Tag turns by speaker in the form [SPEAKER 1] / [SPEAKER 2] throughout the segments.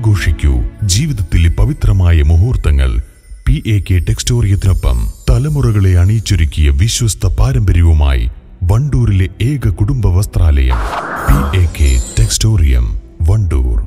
[SPEAKER 1] ആഘോഷിക്കൂ ജീവിതത്തിലെ പവിത്രമായ മുഹൂർത്തങ്ങൾ പി എ കെ ടെക്സ്റ്റോറിയത്തിനൊപ്പം തലമുറകളെ അണിയിച്ചൊരുക്കിയ വിശ്വസ്ത പാരമ്പര്യവുമായി വണ്ടൂരിലെ ഏക കുടുംബ വസ്ത്രാലയം P A K textorium Wandoor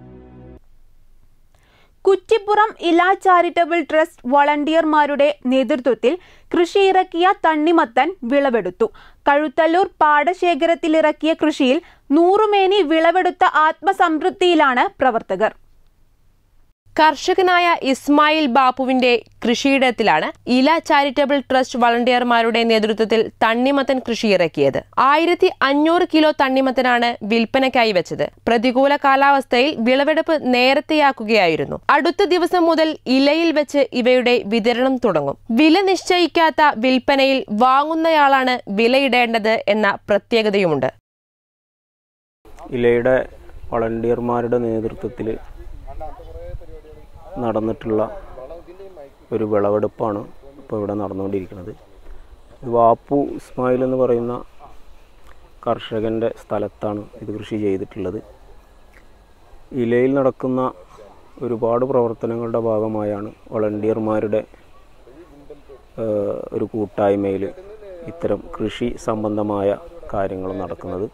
[SPEAKER 2] Kuttippuram Ila charitable trust വളണ്ടിയർമാരുടെ നേതൃത്വത്തിൽ കൃഷിയിറക്കിയ തണ്ണിമത്തൻ വിളവെടുത്തു കഴുത്തല്ലൂർ പാടശേഖരത്തിലിറക്കിയ കൃഷിയിൽ നൂറുമേനി വിളവെടുത്ത ആത്മസംതൃപ്തിയിലാണ് പ്രവർത്തകർ
[SPEAKER 3] കർഷകനായ ഇസ്മായിൽ ബാപ്പുവിന്റെ കൃഷിയിടത്തിലാണ് ഇല ചാരിറ്റബിൾ ട്രസ്റ്റ് വളണ്ടിയർമാരുടെ നേതൃത്വത്തിൽ തണ്ണിമത്തൻ കൃഷി ഇറക്കിയത് ആയിരത്തി അഞ്ഞൂറ് കിലോ തണ്ണിമത്തനാണ് വിൽപ്പനയ്ക്കായി വെച്ചത് പ്രതികൂല കാലാവസ്ഥയിൽ വിളവെടുപ്പ് നേരത്തെയാക്കുകയായിരുന്നു അടുത്ത ദിവസം മുതൽ ഇലയിൽ വെച്ച് ഇവയുടെ വിതരണം തുടങ്ങും വില നിശ്ചയിക്കാത്ത വിൽപ്പനയിൽ വാങ്ങുന്നയാളാണ് വിലയിടേണ്ടത് എന്ന പ്രത്യേകതയുമുണ്ട്
[SPEAKER 4] ഇലയുടെ വളണ്ടിയർമാരുടെ നേതൃത്വത്തിൽ നടന്നിട്ടുള്ള ഒരു വിളവെടുപ്പാണ് ഇപ്പോൾ ഇവിടെ നടന്നുകൊണ്ടിരിക്കുന്നത് ഇത് വാപ്പു ഇസ്മായിൽ എന്ന് പറയുന്ന കർഷകൻ്റെ സ്ഥലത്താണ് ഇത് കൃഷി ചെയ്തിട്ടുള്ളത് ഇലയിൽ നടക്കുന്ന ഒരുപാട് പ്രവർത്തനങ്ങളുടെ ഭാഗമായാണ് വളണ്ടിയർമാരുടെ ഏഹ്, ഒരു കൂട്ടായ്മയിൽ ഇത്തരം കൃഷി സംബന്ധമായ കാര്യങ്ങൾ നടക്കുന്നത്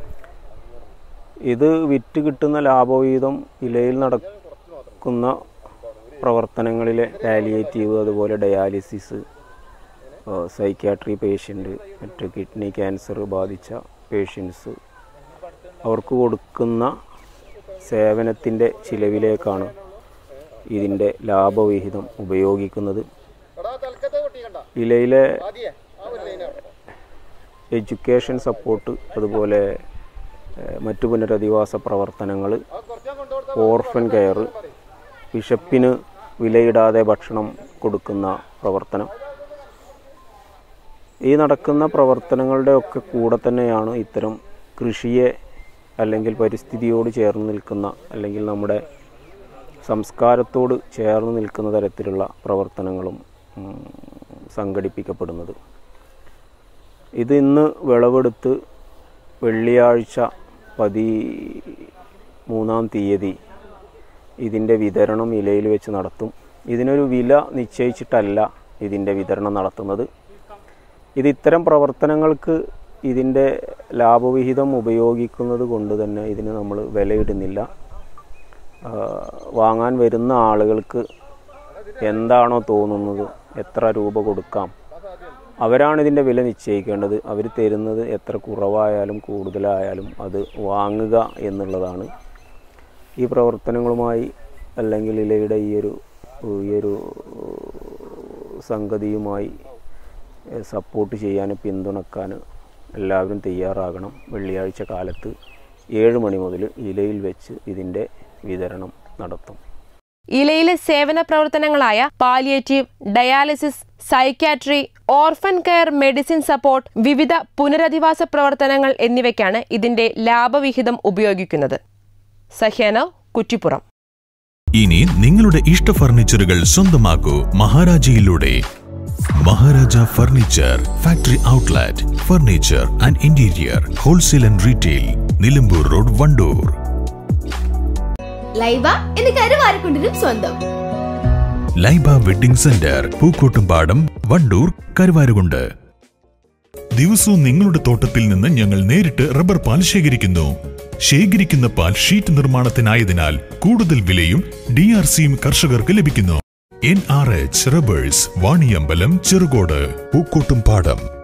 [SPEAKER 4] ഇത് വിറ്റ് കിട്ടുന്ന ലാഭവിഹിതം ഇലയിൽ നടക്കുന്ന പ്രവർത്തനങ്ങളിലെ പാലിയേറ്റീവ് അതുപോലെ ഡയാലിസിസ് സൈക്യാട്രി പേഷ്യൻ്റ് മറ്റ് കിഡ്നി ക്യാൻസർ ബാധിച്ച പേഷ്യൻസ് അവർക്ക് കൊടുക്കുന്ന സേവനത്തിൻ്റെ ചിലവിലേക്കാണ് ഇതിൻ്റെ ലാഭവിഹിതം ഉപയോഗിക്കുന്നത് ഇലയിലെ എഡ്യൂക്കേഷൻ സപ്പോർട്ട് അതുപോലെ ഏഹ്, മറ്റു പുനരധിവാസ പ്രവർത്തനങ്ങൾ ഓർഫൻ കെയർ ബിഷപ്പിന് വിലയിടാതെ ഭക്ഷണം കൊടുക്കുന്ന പ്രവർത്തനം ഈ നടക്കുന്ന പ്രവർത്തനങ്ങളുടെ ഒക്കെ കൂടെ തന്നെയാണ് ഇത്തരം കൃഷിയെ അല്ലെങ്കിൽ പരിസ്ഥിതിയോട് ചേർന്ന് നിൽക്കുന്ന അല്ലെങ്കിൽ നമ്മുടെ സംസ്കാരത്തോട് ചേർന്ന് നിൽക്കുന്ന തരത്തിലുള്ള പ്രവർത്തനങ്ങളും ഉം, സംഘടിപ്പിക്കപ്പെടുന്നത് ഇത് ഇന്ന് വിളവെടുത്ത് വെള്ളിയാഴ്ച പതി മൂന്നാം തീയതി ഇതിൻ്റെ വിതരണം ഇലയിൽ വെച്ച് നടത്തും ഇതിനൊരു വില നിശ്ചയിച്ചിട്ടല്ല ഇതിൻ്റെ വിതരണം നടത്തുന്നത് ഇത് ഇത്തരം പ്രവർത്തനങ്ങൾക്ക് ഇതിൻ്റെ ലാഭവിഹിതം ഉപയോഗിക്കുന്നത് കൊണ്ട് തന്നെ ഇതിന് നമ്മൾ വിലയിടുന്നില്ല ആ, വാങ്ങാൻ വരുന്ന ആളുകൾക്ക് എന്താണോ തോന്നുന്നത് എത്ര രൂപ കൊടുക്കാം അവരാണ് ഇതിൻ്റെ വില നിശ്ചയിക്കേണ്ടത് അവർ തരുന്നത് എത്ര കുറവായാലും കൂടുതലായാലും അത് വാങ്ങുക എന്നുള്ളതാണ് ഈ പ്രവർത്തനങ്ങളുമായി അല്ലെങ്കിൽ ഇലയുടെ ഈ ഒരു ഈ ഒരു സംഗതിയുമായി എഹ്, സപ്പോർട്ട് ചെയ്യാൻ പിന്തുണക്കാൻ എല്ലാവരും തയ്യാറാകണം വെള്ളിയാഴ്ച കാലത്ത് ഏഴ് മണി മുതൽ ഇലയിൽ വെച്ച് ഇതിൻ്റെ വിതരണം നടത്തും
[SPEAKER 3] ഇലയിലെ സേവന പ്രവർത്തനങ്ങളായ palliative dialysis psychiatry orphan care medicine support വിവിധ പുനരധിവാസ പ്രവർത്തനങ്ങൾ എന്നിവയ്ക്കാണ് ഇതിന്റെ ലാഭവിഹിതം ഉപയോഗിക്കുന്നത് സഹ്യാന കുറ്റിപ്പുറം
[SPEAKER 1] ഇനി നിങ്ങളുടെ ഇഷ്ട ഫർണിച്ചറുകൾ സ്വന്തമാക്കൂ മഹാരാജയിലൂടെ Maharaja furniture factory outlet furniture and interior wholesale and retail Nilambur road Wandoor
[SPEAKER 5] Laiba എന്ന് കരുവാരക്കുണ്ടിനും സ്വന്തം
[SPEAKER 1] ലൈബ വെഡിംഗ് സെന്റർ പൂക്കോട്ടുംപാടം വണ്ടൂർ കരുവാരുകുണ്ട് ദിവസവും നിങ്ങളുടെ തോട്ടത്തിൽ നിന്ന് ഞങ്ങൾ നേരിട്ട് റബ്ബർ പാൽ ശേഖരിക്കുന്നു ശേഖരിക്കുന്ന പാൽ ഷീറ്റ് നിർമ്മാണത്തിനായതിനാൽ കൂടുതൽ വിലയും ഡി ആർ സിയും കർഷകർക്ക് ലഭിക്കുന്നു N R H rubbers Vaniyambalam Cherukode Pookkottumpadam